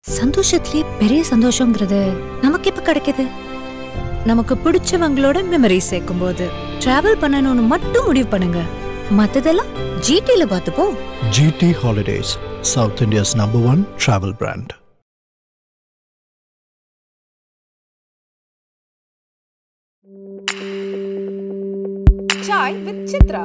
சந்தோஷத்திலே பெரிய சந்தோஷங்கிறது நமக்கு எப்ப கிடைக்குது நமக்கு பிடிச்சவங்களோட மெமரி சேர்க்கும் போது டிராவல் பண்ணணும்னு மட்டும் முடிவு பண்ணுங்க மத்ததெல்லாம் ஜிடில பார்த்துப்போம் GT Holidays, South India's number one travel brand. Chai with Chitra.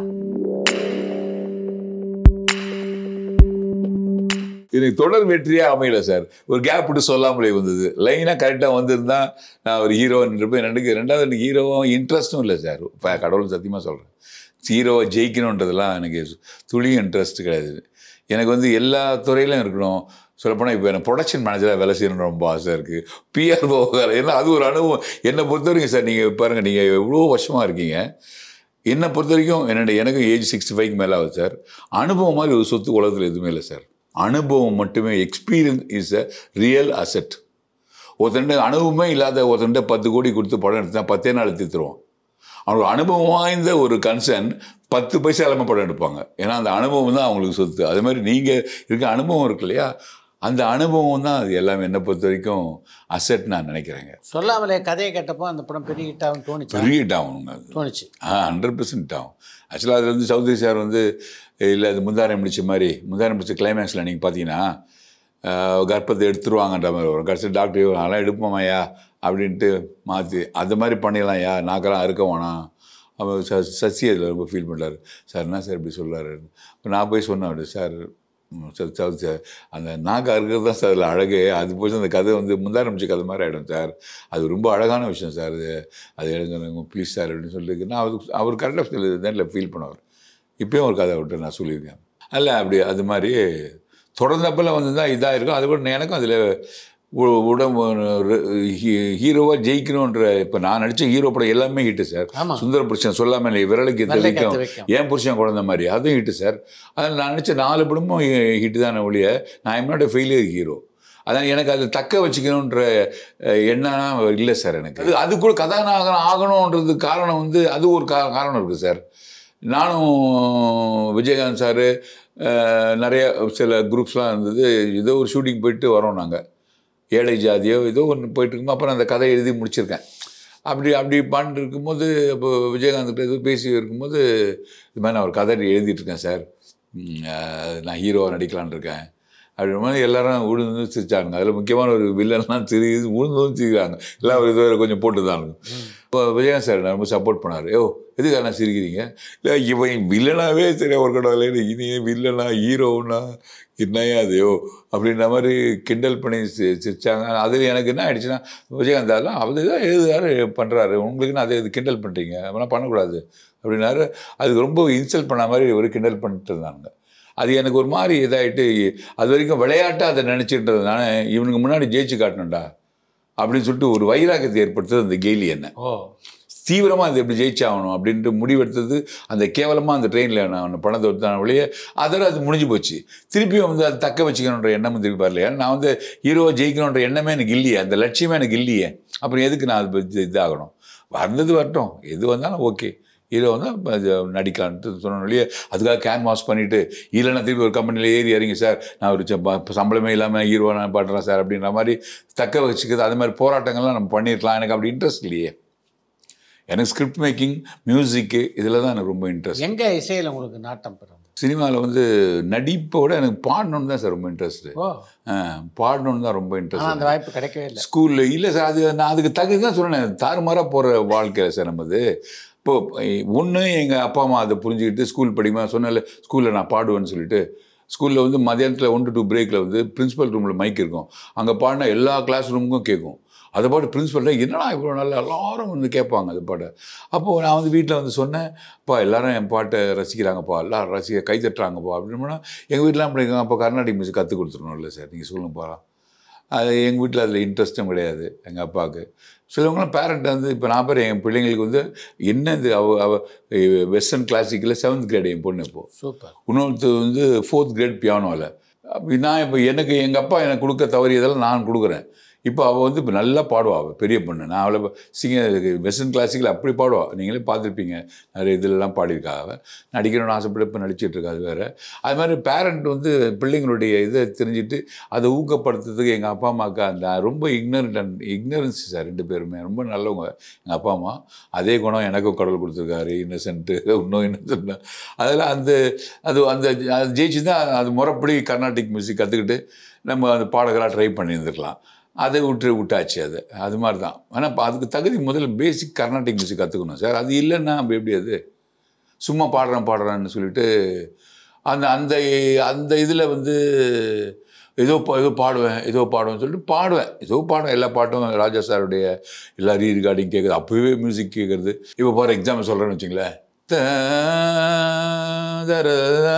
எனக்கு தொடர் வெற்றியே அமையல சார் ஒரு கேப் விட்டு சொல்லாமலே வந்தது லைனாக கரெக்டாக வந்திருந்தா நான் ஒரு ஹீரோன்னு இருப்பேன் எனக்கு ரெண்டாவது எனக்கு ஹீரோவும் இன்ட்ரெஸ்ட்டும் இல்லை சார் இப்போ கடவுள் சத்தியமாக சொல்கிறேன் ஹீரோவை ஜெயிக்கணுன்றதெல்லாம் எனக்கு துளியும் இன்ட்ரெஸ்ட் கிடையாது எனக்கு வந்து எல்லா துறையிலும் இருக்கணும் சொல்லப்போனால் இப்போ எனக்கு ப்ரொடக்ஷன் மேனேஜராக வேலை செய்யணும்னு ரொம்ப ஆசை இருக்குது பிஆர்ஓ வேலை ஏன்னா அது ஒரு அனுபவம் என்னை பொறுத்த வரைக்கும் சார் நீங்கள் பாருங்கள் நீங்கள் எவ்வளோ வருஷமாக இருக்கீங்க என்னை பொறுத்த வரைக்கும் என்னோட எனக்கும் ஏஜ் சிக்ஸ்டி ஃபைவ்க்கு மேலே ஆகுது சார் அனுபவம் மாதிரி ஒரு சொத்து உலகத்தில் எதுவுமே இல்லை சார் அனுபவம் மட்டுமே experience is a real asset ஒருத்தண்ட அனுபவமே இல்லாத ஒருத்தண்ட பத்து கோடி கொடுத்து படம் எடுத்தா பத்தே நாள் தீர்த்துருவான் அவனுக்கு அனுபவம் வாய்ந்த ஒரு கன்சர்ன் பத்து பைசா இல்லாமல் படம் எடுப்பாங்க ஏன்னா அந்த அனுபவம் தான் அவங்களுக்கு சொத்து அது மாதிரி நீங்கள் இருக்க அனுபவம் இருக்கு இல்லையா அந்த அனுபவம் தான் அது எல்லாமே என்னை பொறுத்த வரைக்கும் அசெட் நான் நினைக்கிறேங்க சொல்லாமலே கதையை கேட்டப்போ அந்த படம் பெரிய ஹிட்டாகும் தோணுச்சு பெரிய ஹிட் ஆகணுங்க அது தோணுச்சு ஆ ஹண்ட்ரட் பர்சன்ட் ஆகும் ஆக்சுவலாக அதில் வந்து சௌத்ரி சார் வந்து இல்லை அது முந்தாரம் முடிச்ச மாதிரி முந்தாரம் முடிச்ச கிளைமேக்ஸில் நீங்கள் பார்த்தீங்கன்னா ஆஹ், கர்ப்பத்தை எடுத்துருவாங்கன்ற மாதிரி வரும் கடைசி டாக்டர் அதெல்லாம் எடுப்போமாயா அப்படின்ட்டு மாற்றி அது மாதிரி பண்ணிடலாம்யா நாக்கெல்லாம் அறுக்க வேணாம் அவன் ச சசி அதில் ரொம்ப ஃபீல் பண்ணுறாரு சார் என்ன சார் இப்படி சொல்கிறாரு நான் போய் சொன்னேன் அப்படி சார் ம், சார் சார் சார் அந்த நாக்கு அறுக்கிறது தான் சார் அதில் அழகு அது போய் அந்த கதை வந்து முந்தாரம்பிச்ச கதை மாதிரி ஆகிடும் சார் அது ரொம்ப அழகான விஷயம் சார் அது அது எழுதுங்க ப்ளீஸ் சார் அப்படின்னு சொல்லிட்டு நான் அவர் அவர் கரெக்டாக சொல்லி நேரில் ஃபீல் பண்ணுவார் இப்பயும் ஒரு கதை விட்டு நான் சொல்லியிருக்கேன் அல்ல அப்படி அது மாதிரி தொடர்ந்தப்பெல்லாம் வந்து தான் இதாக இருக்கும் அது கூட எனக்கும் அதில் உடம்பு ஹீரோவாக ஜெயிக்கணுன்ற இப்போ நான் நடித்த ஹீரோ படம் எல்லாமே ஹிட்டு சார் ஆமா. சுந்தர புருஷன் சொல்லாமல் இல்லை விரலுக்கு வெள்ளை தெரிவிக்கும் கத்து வைக்கும். ஏன் புருஷன் குழந்த மாதிரி அதுவும் ஹிட்டு சார் அதில் நான் நடித்த நாலு படமும் ஹிட்டு தானே ஒழிய நான் எம் நாட் ஃபெயிலியர் ஹீரோ அதான் எனக்கு அது தக்க வச்சுக்கணுன்ற அஹ், எண்ணம் இல்லை சார் எனக்கு அது அது கூட கதாநாயகன் ஆகணுன்றது காரணம் வந்து அது ஒரு கா காரணம் இருக்குது சார் நானும் விஜயகாந்த் சார் நிறைய சில குரூப்ஸ்லாம் இருந்தது ஏதோ ஒரு ஷூட்டிங் போயிட்டு வரோம் நாங்கள் ஏழை ஜாதியோ ஏதோ ஒன்று போயிட்டு இருக்கும்போது அப்புறம் அந்த கதை எழுதி முடிச்சிருக்கேன் அப்படி அப்படி பண்ணிட்டு இருக்கும்போது அப்போ விஜயகாந்த் ஏதோ பேசி இருக்கும்போது இது மாதிரி நான் ஒரு கதை எழுதிட்டு இருக்கேன் சார் ம், அஹ், நான் ஹீரோவாக நடிக்கலான்னு இருக்கேன் அப்படி மாதிரி எல்லாரும் உழுந்து சிரிச்சாங்க அதில் முக்கியமான ஒரு வில்லன்லாம் சிரி உழுந்தும் சிரிக்கிறாங்க எல்லாம் ஒரு இது கொஞ்சம் போட்டு தான் இப்போ விஜயகாந்த் சார் நான் ரொம்ப சப்போர்ட் பண்ணார் யோ எதுக்காக நான் சிரிக்கிறீங்க இல்லை இவன் வில்லனாவே சரியா ஒரு கடவுளே இனி வில்லனா ஹீரோனா என்னையா அதையோ அப்படின்ற மாதிரி கிண்டல் பண்ணி சி- சிரிச்சாங்க அது எனக்கு என்ன ஆயிடுச்சுன்னா விஜயகாந்த் அதெல்லாம் அவர் தான் எழுதுறாரு பண்ணுறாரு உங்களுக்கு நான் அதை இது கிண்டல் பண்ணுறீங்க அப்படிலாம் பண்ணக்கூடாது அப்படின்னாரு அதுக்கு ரொம்ப இன்சல்ட் பண்ண மாதிரி ஒரு கிண்டல் பண்ணிட்டு இருந்தாங்க அது எனக்கு ஒரு மாதிரி இதாகிட்டு அது வரைக்கும் விளையாட்டாக அதை நினச்சிட்டுறதுனால இவனுக்கு முன்னாடி ஜெயிச்சு காட்டணும்டா அப்படின்னு சொல்லிட்டு ஒரு வைராக்கியத்தை ஏற்படுத்துறது அந்த கெய்லி என்ன ஓ தீவிரமாக அது எப்படி ஜெயிச்சாகணும் அப்படின்ட்டு முடிவெடுத்தது அந்த கேவலமாக அந்த ட்ரெயினில் நான் பணத்தை எடுத்தான வழியே அதோட அது முடிஞ்சு போச்சு திருப்பியும் வந்து அது தக்க வச்சுக்கணுன்ற எண்ணமும் திருப்பி வரலையா நான் வந்து ஹீரோவை ஜெயிக்கணுன்ற எண்ணமே எனக்கு இல்லையே அந்த லட்சியமே எனக்கு இல்லையே அப்புறம் எதுக்கு நான் அது இது- இதாகணும் வந்தது வரட்டும் எது வந்தாலும் ஓகே ஹீரோ வந்தால் நடிக்கலான்ட்டு சொன்ன வழியே அதுக்காக கேன்வாஸ் பண்ணிவிட்டு இல்லைன்னா திருப்பி ஒரு கம்பெனியில் ஏறி இறங்கி சார் நான் ஒரு ச- ப- சம்பளமே இல்லாமல் ஹீரோவை நான் பண்ணுறேன் சார் அப்படின்ற மாதிரி தக்க வச்சுக்கிறது அது மாதிரி போராட்டங்கள்லாம் நம்ம பண்ணியிருக்கலாம் எனக்கு அப்படி இன்ட்ரெஸ்ட் இல்லையே எனக்கு ஸ்கிரிப்ட் மேக்கிங் மியூசிக்கு இதில் தான் எனக்கு ரொம்ப இன்ட்ரெஸ்ட் எங்க இசையில் உங்களுக்கு நாட்டம் பிறந்தது சினிமாவில் வந்து நடிப்போட எனக்கு பாடணுன்னு தான் சார் ரொம்ப இன்ட்ரெஸ்ட்டு ஓ பாடணுன்னு தான் ரொம்ப ஆனால் அந்த இன்ட்ரெஸ்ட் வாய்ப்பு கிடைக்கவே இல்லை ஸ்கூலில் இல்லை சார் அது நான் அதுக்கு தகுதி தான் சொன்னேன் தாறுமாறாக போகிற வாழ்க்கை சார் நம்மது இப்போ ஒன்று எங்கள் அப்பா அம்மா அதை புரிஞ்சுக்கிட்டு ஸ்கூல் படிக்கும்போது சொன்னல ஸ்கூலில் நான் பாடுவேன்னு சொல்லிட்டு ஸ்கூலில் வந்து மதியானத்தில் ஒன் டு டூ பிரேக்கில் வந்து பிரின்ஸிபல் ரூமில் மைக் இருக்கும் அங்கே பாடினா எல்லா கிளாஸ் ரூமுக்கும் கேட்கும் அதை பாட்டு பிரின்ஸிபல்ல என்னடா இவ்வளோ நல்லா எல்லாரும் வந்து கேட்பாங்க அது பாட்டை அப்போது நான் வந்து வீட்டில் வந்து சொன்னேன் அப்பா எல்லாரும் என் பாட்டை ரசிக்கிறாங்கப்பா எல்லாரும் ரசிக்க கை தட்டுறாங்கப்பா அப்படின்னு எங்கள் வீட்டிலாம் அப்படி இருக்காங்க அப்போ கர்நாடிக் மியூசிக் கற்றுக் கொடுத்துருணும்ல சார் நீங்கள் சொல்லுங்கப்பா அது எங்கள் வீட்டில் அதில் இன்ட்ரெஸ்ட்டும் கிடையாது எங்கள் அப்பாவுக்கு சிலவங்களாம் பேரண்ட் வந்து இப்போ நான் பேர் என் பிள்ளைங்களுக்கு வந்து என்ன இது அவ அவ வெஸ்டர்ன் கிளாசிக்கில் செவன்த் கிரேட் என் பொண்ணு இப்போ சூப்பர் இன்னொருத்தர் வந்து ஃபோர்த் கிரேட் பியானோவில் அப்படி நான் இப்போ எனக்கு எங்கள் அப்பா எனக்கு கொடுக்க தவறியதெல்லாம் நான் கொடுக்குறேன் இப்போ அவள் வந்து இப்போ நல்லா பாடுவா அவள் பெரிய பொண்ணு நான் அவளை சிங்க வெஸ்டர்ன் கிளாசிக்கல் அப்படி பாடுவா நீங்களே பார்த்துருப்பீங்க நிறைய இதிலெல்லாம் பாடியிருக்கா அவள் நடிக்கணும்னு ஆசைப்பட்டு இப்போ நடிச்சிட்டு இருக்கா அது வேறு அது மாதிரி பேரண்ட் வந்து பிள்ளைங்களுடைய இதை தெரிஞ்சுட்டு அதை ஊக்கப்படுத்துறதுக்கு எங்கள் அப்பா அம்மாவுக்கு அந்த ரொம்ப இக்னரண்ட் அண்ட் இக்னரன்ஸ் சார் ரெண்டு பேருமே ரொம்ப நல்லவங்க எங்கள் அப்பா அம்மா அதே குணம் எனக்கும் கடவுள் கொடுத்துருக்காரு இன்னசென்ட்டு இன்னும் இன்னசென்ட் அதில் அந்த அது அந்த அது ஜெயிச்சு தான் அது முறைப்படி கர்நாடிக் மியூசிக் கற்றுக்கிட்டு நம்ம அந்த பாடகராக ட்ரை பண்ணியிருந்துருக்கலாம் அதை விட்டு விட்டாச்சு அது அது மாதிரி தான் ஆனால் இப்போ அதுக்கு தகுதி முதல்ல பேசிக் கர்நாடிக் மியூசிக் கற்றுக்கணும் சார் அது இல்லைன்னா அப்போ எப்படி அது சும்மா பாடுறேன் பாடுறேன்னு சொல்லிட்டு அந்த அந்த அந்த இதில் வந்து ஏதோ பா- ஏதோ பாடுவேன் ஏதோ பாடுவேன்னு சொல்லிட்டு பாடுவேன் ஏதோ பாடுவேன் எல்லா பாட்டும் ராஜா சாருடைய எல்லா ரீ ரெக்கார்டிங் கேட்குறது அப்போவே மியூசிக் கேட்குறது இப்போ ஃபார் எக்ஸாம்பிள் சொல்கிறேன்னு வச்சுங்களேன் த தர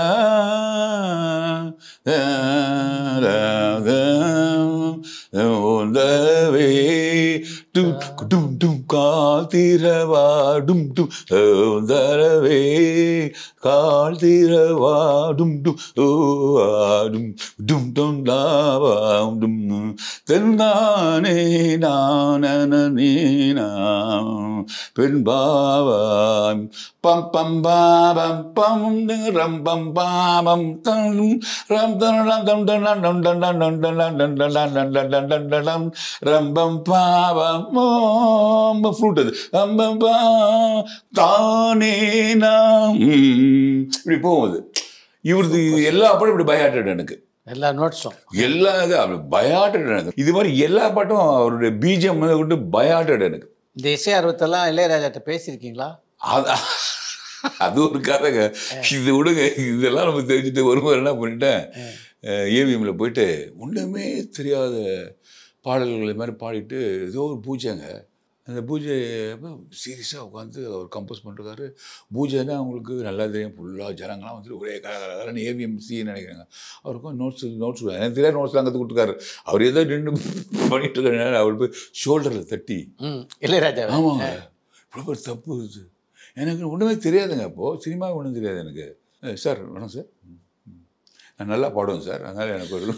ஓந்தவே டும் டும் டும் கால் தீரவா டும் டும் ஓந்தரவே கால் தீரவா டும் டும் ஓ ஆ, டும் டும் டும் லாவா டும் தென்னானே நானே நாம் பெண்பாவாம் பம் பம் பாபம் பம் ரம் பம் பாபம் தம் ரம் தம் ரம் தம் டம் டம் டம் டம் டம் டம் டம் டம் டம் டம் டம் டம் டம் டம் டம் டம் ரம் பம் பாபம் ஓம் ஃப்ளூட் அது ரம் பம் பா தானே நாம் ம். இப்படி போகுது இவரது எல்லா பாட்டும் இப்படி பயாட்டட் எனக்கு எல்லா நோட்ஸும் எல்லா இது அப்படி பயாட்டட் எனக்கு இது மாதிரி எல்லா பாட்டும் அவருடைய பீஜம் வந்து விட்டு பயாட்டட் எனக்கு இந்த இசை ஆர்வத்தெல்லாம் இளையராஜாட்ட பேசியிருக்கீங்களா அது அது ஒரு கதைங்க இது விடுங்க இதெல்லாம் நம்ம தெரிஞ்சுட்டு ஒருவர் என்ன பண்ணிட்டேன் ஏவிஎம்ல போயிட்டு ஒன்றுமே தெரியாத பாடல்கள் இது மாதிரி பாடிட்டு ஏதோ ஒரு பூஜைங்க அந்த பூஜை சீரியஸாக உட்காந்து அவர் கம்போஸ் பண்ணிருக்காரு பூஜைன்னா அவங்களுக்கு நல்லா தெரியும் ஃபுல்லாக ஜனங்களாம் வந்துட்டு ஒரே கலகலன்னு ஏவிஎம்சி நினைக்கிறாங்க அவருக்கும் நோட்ஸ் நோட்ஸ் எனக்கு தெரியாத நோட்ஸ்லாம் கற்று கொடுத்துருக்காரு அவர் ஏதோ நின்று பண்ணிட்டு இருக்காரு அவர் போய் ஷோல்டரில் தட்டி ம் இளையராஜா ஆமாங்க இவ்வளோ பெரிய தப்பு இது எனக்கு ஒன்றுமே தெரியாதுங்க அப்போது சினிமா ஒன்றும் தெரியாது எனக்கு அஹ் சார் வேணும் சார் ம், ம். நான் நல்லா பாடுவேன் சார் அதனால் எனக்கு ஒரு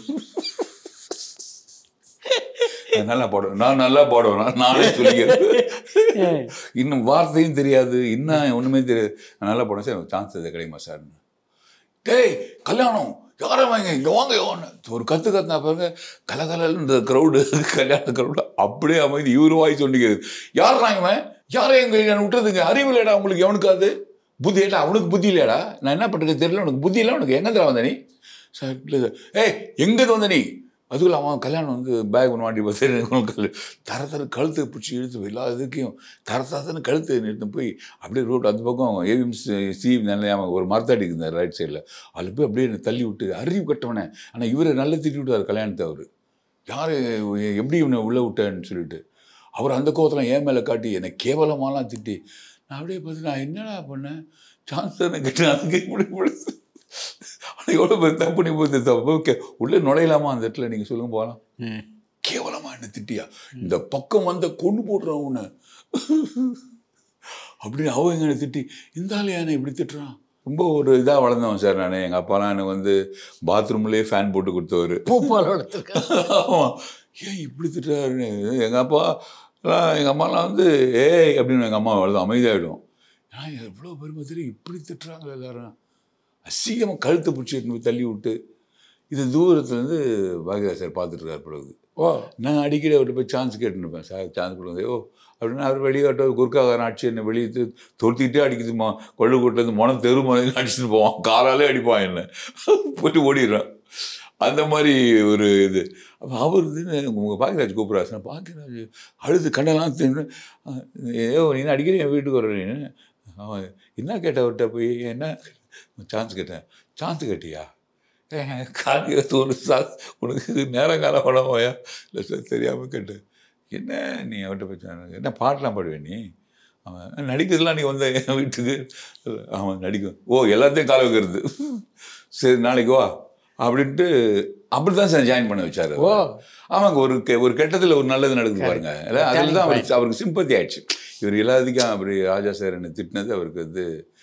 நான் நல்லா பாடுவேன் நான் நல்லா பாடுவேன் நான் நானே சொல்லிக்கிறேன் இன்னும் வார்த்தையும் தெரியாது இன்னும் ஒன்றுமே தெரியாது நான் நல்லா பாடுவேன் சார் எனக்கு சான்ஸ் எது கிடைக்குமா சார் டேய் கல்யாணம் யாரை வாங்க இங்கே வாங்க வாங்க ஒரு கற்று கத்துனா பாருங்க கலகலன்னு இந்த க்ரௌடு கல்யாண க்ரௌடு அப்படியே அமைதி இவரு வாய் சொல்லிக்கிறது யார் இவன் யாரை எங்க நான் விட்டுறதுங்க அறிவு இல்லைடா உங்களுக்கு எவனுக்காது புத்தி இல்லைடா அவனுக்கு புத்தி இல்லையாடா நான் என்ன பண்ணுறது தெரியல உனக்கு புத்தி இல்லை உனக்கு எங்கே வந்த நீ சார் இல்லை சார் ஏய் எங்கே வந்த நீ அதுக்குள்ள அவன் கல்யாணம் வந்து பேக் ஒன்று வாண்டி பார்த்து தர தர கழுத்தை பிடிச்சி இழுத்து எல்லா இதுக்கையும் தர தரன்னு கழுத்து நிறுத்து போய் அப்படியே ரோட் அந்த பக்கம் ஏவிஎம் சி நிலையாம ஒரு மரத்தாடி இருந்தார் ரைட் சைடில் அதில் போய் அப்படியே என்னை தள்ளி விட்டு அறிவு கட்டவனே ஆனால் இவரை நல்லா திட்டி விட்டார் கல்யாணத்தை அவர் யார் எப்படி இவனை உள்ளே விட்டேன்னு சொல்லிட்டு அவர் அந்த கோவத்தில் என் மேலே காட்டி என்னை கேவலமாலாம் திட்டி நான் அப்படியே பார்த்து நான் என்னடா பண்ணேன் சான்ஸ் தானே கேட்டேன் அதுக்கு இப்படி முடிச்சு ஆனால் எவ்வளோ பேர் தப்பு பண்ணி போகுது தப்பு ஓகே உள்ளே நுழையலாமா அந்த இடத்துல நீங்கள் சொல்லுங்க போகலாம் கேவலமா என்ன திட்டியா இந்த பக்கம் வந்த கொண்டு போடுறான் உன்னை அப்படின்னு அவன் எங்களை திட்டி இந்த ஆள் ஏன் இப்படி திட்டுறான் ரொம்ப ஒரு இதாக வளர்ந்தவன் சார் நான் எங்கள் அப்பாலாம் எனக்கு வந்து பாத்ரூம்லேயே ஃபேன் போட்டு கொடுத்தவர் பூப்பால் வளர்த்துருக்கேன் ஆமாம் ஏன் இப்படி திட்டுறாருன்னு எங்கள் அப்பா எங்கள் அம்மாலாம் வந்து ஏய் அப்படின்னு எங்கள் அம்மா வளர்ந்து அமைதியாகிடும் நான் எவ்வளோ பெருமை தெரியும் இப்படி திட்டுறாங்க எல்லாரும் அசிங்கமாக கழுத்தை பிடிச்சி எடுத்துன்னு போய் தள்ளி விட்டு இது தூரத்துலேருந்து பாக்யராஜ் சார் பார்த்துட்டு இருக்கார் பிறகு ஓ நான் அடிக்கடி அவர்கிட்ட போய் சான்ஸ் கேட்டுருப்பேன் சார் சான்ஸ் கொடுங்க ஓ அப்படின்னு அவர் வெளியாட்ட குறுக்காக அடிச்சு என்னை வெளியே து- துரத்திட்டே அடிக்குது மா கொள்ளுக்கூட்டிலேருந்து மனம் தெரு மனம் அடிச்சுட்டு போவான் காலாலே அடிப்பான் என்ன போட்டு ஓடிடுறான் அந்த மாதிரி ஒரு இது அப்போ அவர் வந்து உங்கள் பாக்கியராஜ் கூப்பிட்றாரு நான் பாக்கியராஜ் அழுது கண்ணெல்லாம் தின்னு ஏதோ நீ என்ன அடிக்கடி என் வீட்டுக்கு வர நீ அவன் என்ன கேட்ட அவர்கிட்ட போய் என்ன சான்ஸ் கேட்டேன் சான்ஸ் கேட்டியா காலியத்து ஒரு சா உனக்கு நேரம் காலம் படமாயா இல்லை சார் தெரியாமல் கேட்டேன் என்ன நீ அவன்கிட்ட போய் சொன்ன, என்ன பாட்டெலாம் பாடுவேன் நீ அவன் நடிக்கிறதுலாம் நீ வந்த என் வீட்டுக்கு அவன் நடிக்கும் ஓ எல்லாத்தையும் கால வைக்கிறது சரி நாளைக்கு வா அப்படின்ட்டு அப்படி தான் சார் ஜாயின் பண்ண வச்சாரு ஓ ஆமாங்க ஒரு கெ- ஒரு கெட்டத்தில் ஒரு நல்லது நடக்குது பாருங்க இல்ல, அதில் தான் அவருக்கு அவருக்கு சிம்பத்தி ஆயிடுச்சு இவர் எல்லாத்துக்கும் அப்படி ராஜா சார் என்னை திட்டினது அவருக்கு வந்து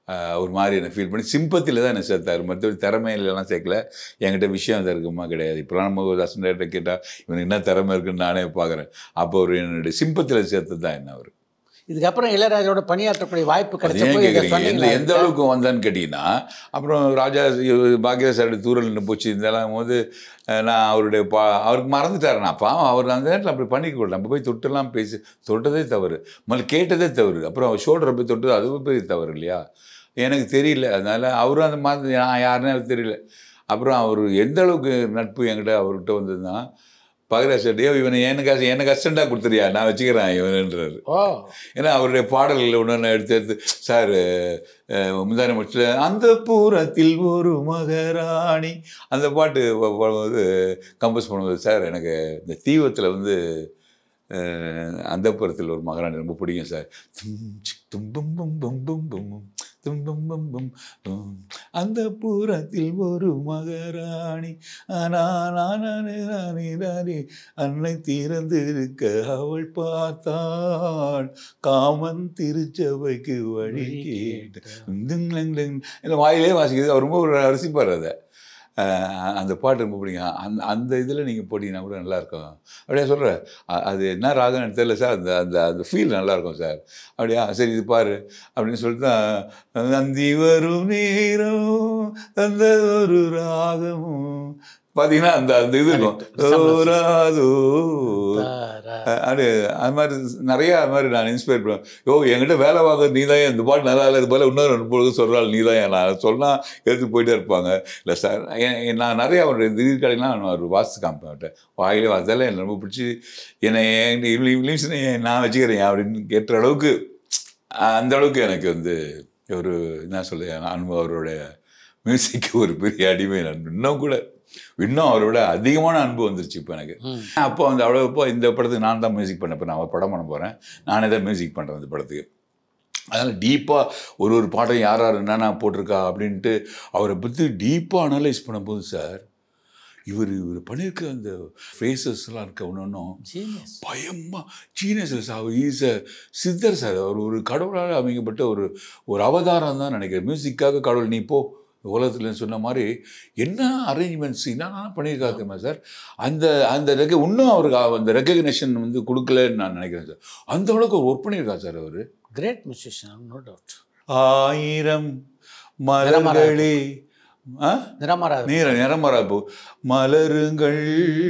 ஆஹ் ஒரு மாதிரி என்னை ஃபீல் பண்ணி சிம்பத்தியில் தான் என்னை சேர்த்தாரு மற்றபடி திறமையிலலாம் சேர்க்கல என்கிட்ட விஷயம் அது இருக்குமா கிடையாது இப்போலாம் நம்ம ஒரு அசன்டேட்டை கேட்டால் இவனுக்கு என்ன திறமை இருக்குன்னு நானே பார்க்குறேன் அப்போ அவர் என்னுடைய சிம்பத்தில் சேர்த்தது தான் என்ன அவர் இதுக்கப்புறம் இளையராஜாவோட பணியாற்றக்கூடிய வாய்ப்பு அது கிடைச்சப்போ ஏன் இதை கேட்குறீங்க எந்த சொன்னீங்களா? எந்த அளவுக்கு வந்தான்னு கேட்டிங்கன்னா அப்புறம் ராஜா பாக்யராஜ் சாரோட தூரல் நின்று போச்சு இதெல்லாம் போது அஹ், நான் அவருடைய பா அவருக்கு மறந்துட்டார் நான் பாவம் அவர் அந்த நேரத்தில் அப்படி பண்ணிக்க கூடாது நம்ம போய் தொட்டுலாம் பேசி தொட்டதே தவறு முதல்ல கேட்டதே தவறு அப்புறம் அவர் ஷோல்டரை போய் தொட்டது அதுவும் பெரிய தவறு இல்லையா எனக்கு தெரியல அதனால் அவரும் அந்த மாதிரி நான் யாருன்னு எனக்கு தெரியல அப்புறம் அவர் எந்த அளவுக்கு நட்பு என்கிட்ட அவர்கிட்ட வந்ததுன்னா பாக்யராஜ் சார் டேய் இவனை எனக்கு அச- எனக்கு அசிஸ்டண்டாக கொடுத்துறியா நான் வச்சுக்கிறேன் இவனுன்றாரு ஓ ஏன்னா அவருடைய பாடல்கள் ஒன்று எடுத்து எடுத்து சார் முந்தான மட்டில் அந்த பூரத்தில் ஒரு மகராணி அந்த பாட்டு ப- பாடும்போது கம்போஸ் பண்ணும்போது சார் எனக்கு இந்த தீவத்தில் வந்து அந்த புறத்தில் ஒரு மகராணி ரொம்ப பிடிக்கும் சார் தும் சிக் தும் பம் பம் பம் பம் பம் பம் தும் பம் பம் பம் பம். அந்த பூரத்தில் ஒரு மகராணி ஆனா நானே நானே நானே அன்னை திறந்திருக்க அவள் பார்த்தாள் காமன் திருச்சபைக்கு வழி கேட்டு இந்த வாயிலே வாசிக்குது அவர் ரொம்ப ஒரு ரசிப்பார் அதை அஹ் அந்த பாட்டு ரொம்ப பிடிக்கும் அந்த அந்த இதில் நீங்கள் போட்டிங்கன்னா கூட நல்லாயிருக்கும் அப்படியே சொல்கிறேன் அது என்ன ராகம் எனக்கு தெரியல சார் அந்த அந்த அந்த ஃபீல் நல்லாயிருக்கும் சார் அப்படியா சரி இது பாரு அப்படின்னு சொல்லிட்டு தான் நந்தி வரும் நேரம் அந்த ஒரு ராகமும் பார்த்தீங்கன்னா அந்த அந்த இது இருக்கும் ஓராதோ தாரா. அது அது மாதிரி நிறைய அது மாதிரி நான் இன்ஸ்பயர் பண்ணுவேன் யோ என்கிட்ட வேலை வாங்க நீ தான் இந்த பாட்டு நல்லா இல்லை இது போல இன்னொரு ரெண்டு பொழுது சொல்கிறாள் நீ தான் நான் சொன்னால் எடுத்து போயிட்டே இருப்பாங்க இல்லை சார் நான் நிறைய அவருடைய திடீர் கடைலாம் நான் ஒரு வாசித்து காமிப்பேன் அவர்கிட்ட வாயிலே அதெல்லாம் எனக்கு ரொம்ப பிடிச்சி என்னை இங்கிலீஷ்னு நான் வச்சுக்கிறேன் அப்படின்னு கேட்ட அளவுக்கு அந்த அளவுக்கு எனக்கு வந்து ஒரு என்ன சொல்ல அனுபவம் அவருடைய மியூசிக்கு ஒரு பெரிய அடிமை நான் இன்னும் கூட இன்னும் அவரோட அதிகமான அன்பு வந்துருச்சு இப்போ எனக்கு ம். அப்போ வந்து அவ்வளோ இப்போ இந்த படத்துக்கு நான் தான் மியூசிக் பண்ண இப்போ நான் ஒரு படம் பண்ண போகிறேன் நானே தான் மியூசிக் பண்ணுறேன் இந்த படத்துக்கு அதனால் டீப்பாக ஒரு ஒரு பாட்டம் யார் யார் என்னென்ன போட்டிருக்கா அப்படின்ட்டு அவரை பற்றி டீப்பாக அனலைஸ் பண்ணும்போது சார் இவர் இவர் பண்ணியிருக்க அந்த ஃபேஸஸ்லாம் இருக்க ஒன்றும் Genius. பயமாக ஜீனியஸ் சார் ஈஸ் அ சித்தர் சார் அவர் ஒரு கடவுளால் அமைக்கப்பட்ட ஒரு ஒரு அவதாரம் தான் நினைக்கிறேன் மியூசிக்காக கடவுள் நீ போ உலகத்தில் சொன்ன மாதிரி என்ன அரேஞ்ச்மெண்ட்ஸ் என்னென்ன பண்ணியிருக்காரு தெரியுமா சார் அந்த அந்த ரெக இன்னும் அவருக்கு அந்த ரெக்கக்னேஷன் வந்து கொடுக்கலன்னு நான் நினைக்கிறேன் சார் அந்த அளவுக்கு ஒர்க் பண்ணியிருக்காரு சார் அவர் Great musician, no doubt. ஆயிரம் மலர்களே ஆ நிறமாறாது நீர நிறமரபு மலருங்கள்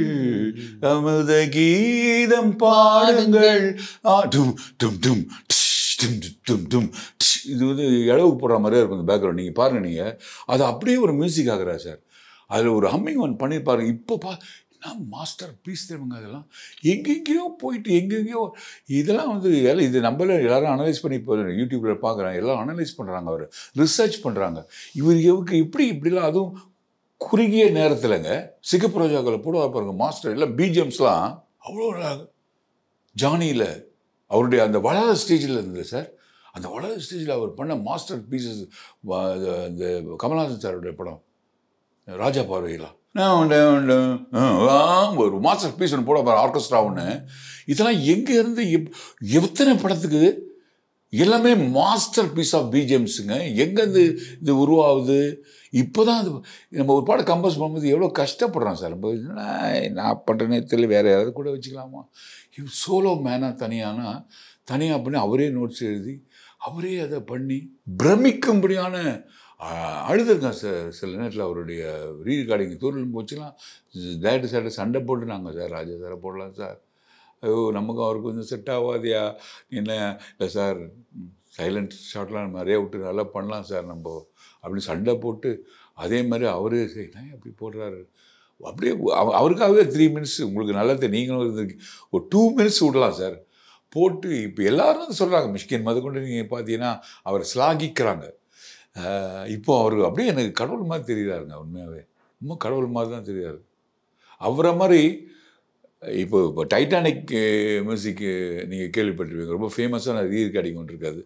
அமுத கீதம் பாடுங்கள் ஆ, டும் டும் டும் டிஷ், டும் டும், டும் டும் டிஷ். இது வந்து இளவு போடுற மாதிரியே இருக்கும் இந்த பேக்ரவுண்ட் நீங்கள் பாருங்கள் நீங்கள் அது அப்படியே ஒரு மியூசிக் ஆகுறா சார் அதில் ஒரு ஹம்மிங் ஒன் பண்ணியிருப்பாரு இப்போ பா என்ன மாஸ்டர் பீஸ் தெரியுங்க அதெல்லாம் எங்கெங்கேயோ போயிட்டு எங்கெங்கேயோ இதெல்லாம் வந்து எல்லாம் இது நம்மள எல்லாரும் அனலைஸ் பண்ணி இப்போ யூடியூப்பில் பார்க்குறாங்க எல்லாம் அனலைஸ் பண்ணுறாங்க அவர் ரிசர்ச் பண்ணுறாங்க இவர் இவருக்கு இப்படி இப்படிலாம் அதுவும் குறுகிய நேரத்தில்ங்க சிகப்பு ரோஜாக்களை போடுவா பாருங்க மாஸ்டர் எல்லாம் பிஜிஎம்ஸ்லாம் அவ்வளோ அழகா. ஜானியில் அவருடைய அந்த வளர ஸ்டேஜில் இருந்தது சார் அந்த வளர ஸ்டேஜில் அவர் பண்ண மாஸ்டர் பீசஸ் அந்த கமல்ஹாசன் சாருடைய படம் ராஜா பார்வையெல்லாம் நான் உண்டு, உண்டு, ஆ, ஆ, ஒரு மாஸ்டர் பீஸ் ஒன்று போட பாரு ஆர்கெஸ்ட்ரா ஒன்று இதெல்லாம் எங்கே இருந்து எப்- எத்தனை படத்துக்கு எல்லாமே மாஸ்டர் பீஸ் ஆஃப் பிஜிஎம்ஸுங்க எங்கேருந்து இது உருவாகுது இப்போ தான் அது நம்ம ஒரு பாடம் கம்போஸ் பண்ணும்போது எவ்வளோ கஷ்டப்படுறோம் சார் நம்ம என்னடா நான் பண்ணுற நேரத்தில் வேறு யாராவது கூட வச்சுக்கலாமா இவ் சோலோ மேனாக தனியானா தனியாக பண்ணி அவரே நோட்ஸ் எழுதி அவரே அதை பண்ணி பிரமிக்கும்படியான ஆஹ், அழுதுருக்கேன் சார் சில நேரத்தில் அவருடைய ரீ ரெக்கார்டிங் தூரல் போச்சுலாம் டேரக்டர் சார்ட்ட சண்டை போட்டு நாங்கள் சார் ராஜா சாரை போடலாம் சார் ஐயோ நமக்கும் அவருக்கு கொஞ்சம் செட் ஆகாதியா என்ன இல்லை சார் சைலண்ட் ஷாட்லாம் நிறைய விட்டு நல்லா பண்ணலாம் சார் நம்ம அப்படின்னு சண்டை போட்டு அதே மாதிரி அவரே சரி என்ன அப்படி போடுறாரு அப்படியே அவ- அவருக்காகவே த்ரீ மினிட்ஸ் உங்களுக்கு நல்லா தெரியும் நீங்களும் இருந்திருக்கீங்க ஒரு டூ மினிட்ஸ் விடலாம் சார் போட்டு இப்போ எல்லாரும் சொல்கிறாங்க மிஷ்கின் முதற்கொண்டு நீங்கள் பார்த்தீங்கன்னா அவரை ஸ்லாகிக்கிறாங்க ஆஹ் இப்போ அவர் அப்படியே எனக்கு கடவுள் மாதிரி தெரியுறாருங்க உண்மையாகவே ரொம்ப கடவுள் மாதிரி தான் தெரியாது அவரை மாதிரி இப்போ இப்போ டைட்டானிக் மியூசிக் நீங்கள் கேள்விப்பட்டிருப்பீங்க ரொம்ப ஃபேமஸான ரீ ரெக்கார்டிங் ஒன்று இருக்காது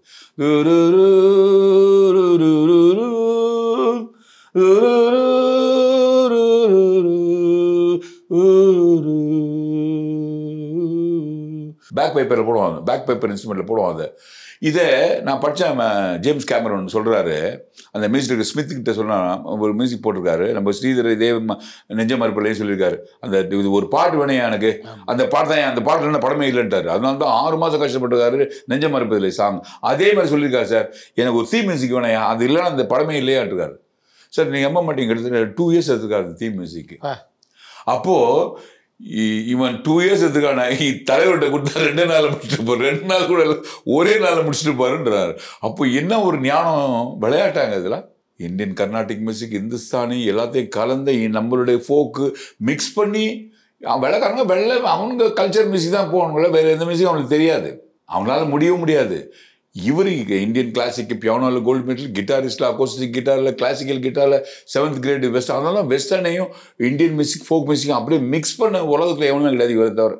பேக் பேப்பரில் போடுவாங்க பேக் பேப்பர் இன்ஸ்ட்ருமெண்ட்டில் போடுவாங்க அதை இதை நான் படித்தேன் ஜேம்ஸ் கேமரன் சொல்கிறாரு அந்த மியூசிக் ஸ்மித் கிட்ட சொன்னா ஒரு மியூசிக் போட்டிருக்காரு நம்ம ஸ்ரீதர் இதே ம- நெஞ்ச மறுப்பிள்ளையும் சொல்லியிருக்காரு அந்த இது ஒரு பாட்டு வேணும் எனக்கு அந்த பாட்டு தான் அந்த பாட்டு என்ன படமே இல்லைன்ட்டாரு அதனால தான் ஆறு மாதம் கஷ்டப்பட்டிருக்காரு நெஞ்ச மறுப்பதில்லை சாங் அதே மாதிரி சொல்லியிருக்காரு சார் எனக்கு ஒரு தீம் மியூசிக் வேணும் அது இல்லைன்னா அந்த படமே இல்லையாட்டிருக்காரு சார் நீங்கள் எம்ம மாட்டீங்க கிட்டத்தட்ட டூ இயர்ஸ் எடுத்துக்காரு அந்த தீம் மியூசிக் ஆ. அப்போ இ- இவன் டூ இயர்ஸ் எடுத்துக்கான தலைவர்கிட்ட கொடுத்தா ரெண்டு நாள் முடிச்சுட்டு போற ரெண்டு நாள் கூட இல்ல, ஒரே நாள் முடிச்சுட்டு போறேன்றாரு அப்போ என்ன ஒரு ஞானம் விளையாட்டாங்க இதெல்லாம் இந்தியன் கர்நாடிக் மியூசிக் இந்துஸ்தானி எல்லாத்தையும் கலந்து இ- நம்மளுடைய ஃபோக்கு மிக்ஸ் பண்ணி அவன் வெள்ளைக்காரங்க வெள்ளை அவங்க கல்ச்சர் மியூசிக் தான் போகணுங்கள வேற எந்த மியூசிக்கும் அவனுக்கு தெரியாது அவங்களால முடியவும் முடியாது இவர் இந்தியன் கிளாசிக் பியானோவில் கோல்டு மெடல் கிட்டாரிஸ்டில் அக்கோஸ்டிக் கிட்டாரில் கிளாசிக்கல் கிட்டாரில் செவன்த் கிரேட் வெஸ்ட் அதனால வெஸ்டர்னையும் இந்தியன் மியூசிக் ஃபோக் மியூசிக்கும் அப்படியே மிக்ஸ் பண்ண உலகத்தில் எவனும் கிடையாது இவரை தவிர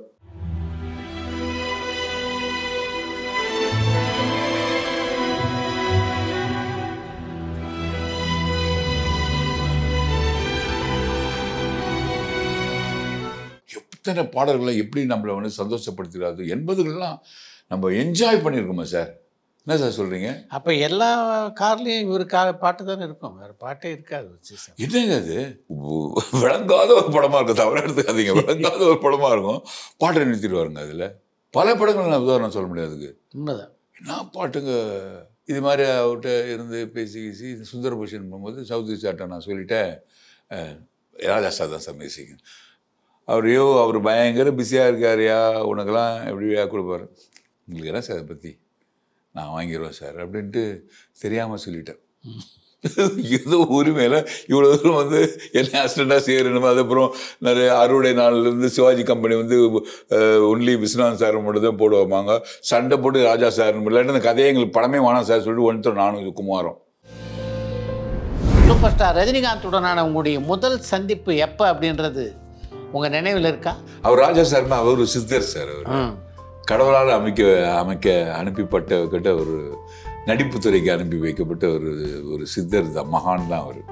எத்தனை பாடல்களை எப்படி நம்மளை வந்து சந்தோஷப்படுத்துகிறாரு எண்பதுகள்லாம் நம்ம என்ஜாய் பண்ணியிருக்கோமா சார் என்ன சார் சொல்கிறீங்க அப்போ எல்லா கார்லேயும் இவருக்காக பாட்டு தானே இருக்கும் வேறு பாட்டே இருக்காது விசேஷம் என்னங்க அது உ- விளங்காத ஒரு படமா இருக்கும் தவிர எடுத்துக்காதீங்க விளங்காத ஒரு படமா இருக்கும் பாட்டை நிறுத்திடுவாருங்க அதுல பல படங்கள் நான் உதாரணம் சொல்ல முடியாதுக்கு உண்மைதான் என்ன பாட்டுங்க இது மாதிரி அவர்கிட்ட இருந்து பேசி பேசி சுந்தரபூஷன் போகும்போது சவுத் சார்ட்ட நான் சொல்லிட்டேன் அஹ், ராஜா சார் தான் சார் மியூசிக் அவர் ஐயோ அவர் பயங்கர பிஸியாக இருக்காருயா உனக்கெல்லாம் எப்படியா கொடுப்பாரு உங்களுக்கு என்ன சார் அதை பற்றி நான் வாங்கிடுவேன் சார் அப்படின்ட்டு தெரியாமல் சொல்லிட்டேன் ஏதோ உரிமையில் இவ்வளோ தூரம் வந்து என்ன அசிஸ்டண்ட்டாக சேரணும் அதுக்கப்புறம் நிறைய அறுவடை நாள்லேருந்து சிவாஜி கம்பெனி வந்து ஒன்லி விஸ்வநாத் சார் மட்டும் தான் போடுவாங்க சண்டை போட்டு ராஜா சார் இல்லாட்டி அந்த கதையை எங்களுக்கு படமே வேணாம் சார் சொல்லிட்டு ஒன்று நானும் குமாரம் சூப்பர் ஸ்டார் ரஜினிகாந்துடனான உங்களுடைய முதல் சந்திப்பு எப்போ அப்படின்றது உங்கள் நினைவில் இருக்கா அவர் ராஜா சார்னா அவர் ஒரு சித்தர் சார் அவர் ம் கடவுளால் அமைக்க அமைக்க அனுப்பிப்பட்ட கிட்ட ஒரு நடிப்புத் துறைக்கு அனுப்பி வைக்கப்பட்ட ஒரு ஒரு சித்தர் தான் மகான் தான் அவர்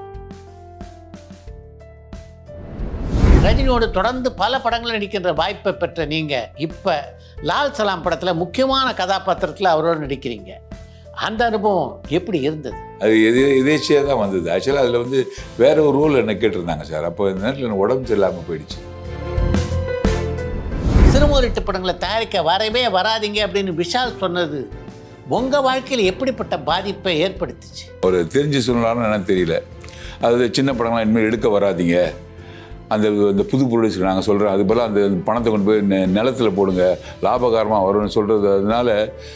ரஜினியோடு தொடர்ந்து பல படங்களில் நடிக்கின்ற வாய்ப்பை பெற்ற நீங்கள் இப்போ லால் சலாம் படத்தில் முக்கியமான கதாபாத்திரத்தில் அவரோடு நடிக்கிறீங்க அந்த அனுபவம் எப்படி இருந்தது அது எது எதேச்சியாக தான் வந்தது ஆக்சுவலாக அதில் வந்து வேற ஒரு ரோல் என்ன கேட்டிருந்தாங்க சார் அப்போ இந்த நேரத்தில் எனக்கு உடம்பு சரியில்லாமல் போயிடுச்சு சிறுமுறிட்டு படங்களை தயாரிக்க வரவே வராதீங்க அப்படின்னு விஷால் சொன்னது உங்கள் வாழ்க்கையில் எப்படிப்பட்ட பாதிப்பை ஏற்படுத்துச்சு ஒரு தெரிஞ்சு சொன்னாலும் எனக்கு தெரியல அது சின்ன படங்கள்லாம் இனிமேல் எடுக்க வராதீங்க அந்த அந்த புது ப்ரொடியூசர் நாங்கள் சொல்கிறோம் அது போல் அந்த பணத்தை கொண்டு போய் நெ- நிலத்துல போடுங்க லாபகரமாக வரும்னு சொல்கிறது அதனால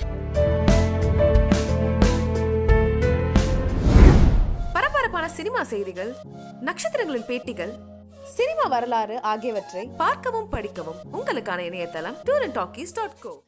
பரபரப்பான சினிமா செய்திகள் நட்சத்திரங்களின் பேட்டிகள் சினிமா வரலாறு ஆகியவற்றை பார்க்கவும் படிக்கவும் உங்களுக்கான இணையதளம் tour and talkies dot go